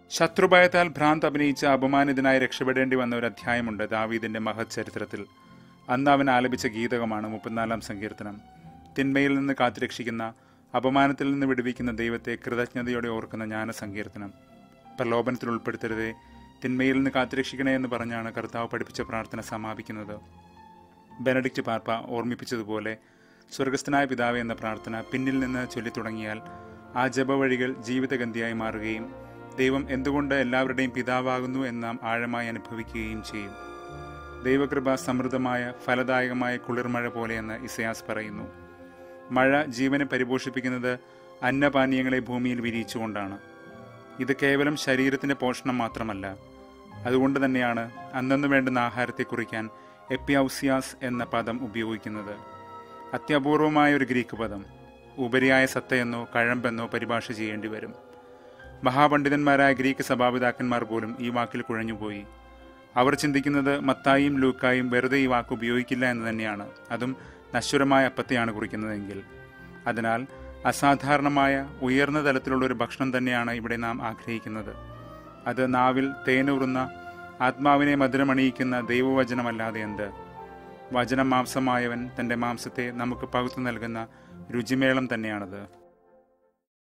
ശത്രുഭയത്താൽ ഭ്രാന്ത് അഭിനയിച്ച അപമാനിതനായി രക്ഷപ്പെടേണ്ടി വന്ന ഒരു അധ്യായമുണ്ട് ദാവീദിന്റെ മഹത് ചരിത്രത്തിൽ അന്ന് അവൻ ആലപിച്ച ഗീതകമാണ് മുപ്പത്തിനാലാം സങ്കീർത്തനം തിന്മയിൽ നിന്ന് കാത്തുരക്ഷിക്കുന്ന അപമാനത്തിൽ നിന്ന് വിടുവിക്കുന്ന ദൈവത്തെ കൃതജ്ഞതയോടെ ഓർക്കുന്ന ജ്ഞാന സങ്കീർത്തനം പ്രലോഭനത്തിൽ ഉൾപ്പെടുത്തരുതേ തിന്മയിൽ നിന്ന് കാത്തുരക്ഷിക്കണേ എന്ന് പറഞ്ഞാണ് കർത്താവ് പഠിപ്പിച്ച പ്രാർത്ഥന സമാപിക്കുന്നത് ബെനഡിക്റ്റ് പാർപ്പ ഓർമ്മിപ്പിച്ചതുപോലെ സ്വർഗസ്ഥനായ പിതാവ് എന്ന പ്രാർത്ഥന പിന്നിൽ നിന്ന് ചൊല്ലിത്തുടങ്ങിയാൽ ആ ജപവഴികൾ ജീവിതഗന്ധിയായി മാറുകയും ദൈവം എന്തുകൊണ്ട് എല്ലാവരുടെയും പിതാവാകുന്നു എന്ന് നാം ആഴമായി അനുഭവിക്കുകയും ചെയ്യും ദൈവകൃപ സമൃദ്ധമായ ഫലദായകമായ കുളിർമഴ പോലെയെന്ന് ഇസയാസ് പറയുന്നു മഴ ജീവനെ പരിപോഷിപ്പിക്കുന്നത് അന്നപാനീയങ്ങളെ ഭൂമിയിൽ വിരിയിച്ചുകൊണ്ടാണ് ഇത് കേവലം ശരീരത്തിന്റെ പോഷണം മാത്രമല്ല അതുകൊണ്ട് തന്നെയാണ് അന്നു വേണ്ടുന്ന ആഹാരത്തെ കുറിക്കാൻ എപ്പിയൗസിയാസ് എന്ന പദം ഉപയോഗിക്കുന്നത് അത്യപൂർവമായ ഒരു ഗ്രീക്ക് പദം ഉപരിയായ സത്തയെന്നോ കഴമ്പെന്നോ പരിഭാഷ ചെയ്യേണ്ടി വരും മഹാപണ്ഡിതന്മാരായ ഗ്രീക്ക് സഭാപിതാക്കന്മാർ പോലും ഈ വാക്കിൽ കുഴഞ്ഞുപോയി അവർ ചിന്തിക്കുന്നത് മത്തായും ലൂക്കായും വെറുതെ ഈ വാക്ക് ഉപയോഗിക്കില്ല എന്ന് തന്നെയാണ് അതും നശ്വരമായ അപ്പത്തെയാണ് കുറിക്കുന്നതെങ്കിൽ അതിനാൽ അസാധാരണമായ ഉയർന്ന തലത്തിലുള്ള ഒരു ഭക്ഷണം തന്നെയാണ് ഇവിടെ നാം ആഗ്രഹിക്കുന്നത് അത് നാവിൽ തേനൂറുന്ന ആത്മാവിനെ മധുരമണിയിക്കുന്ന ദൈവവചനമല്ലാതെ എന്ത് വചനം മാംസമായവൻ തൻ്റെ മാംസത്തെ നമുക്ക് പകുത്തു നൽകുന്ന രുചിമേളം തന്നെയാണത്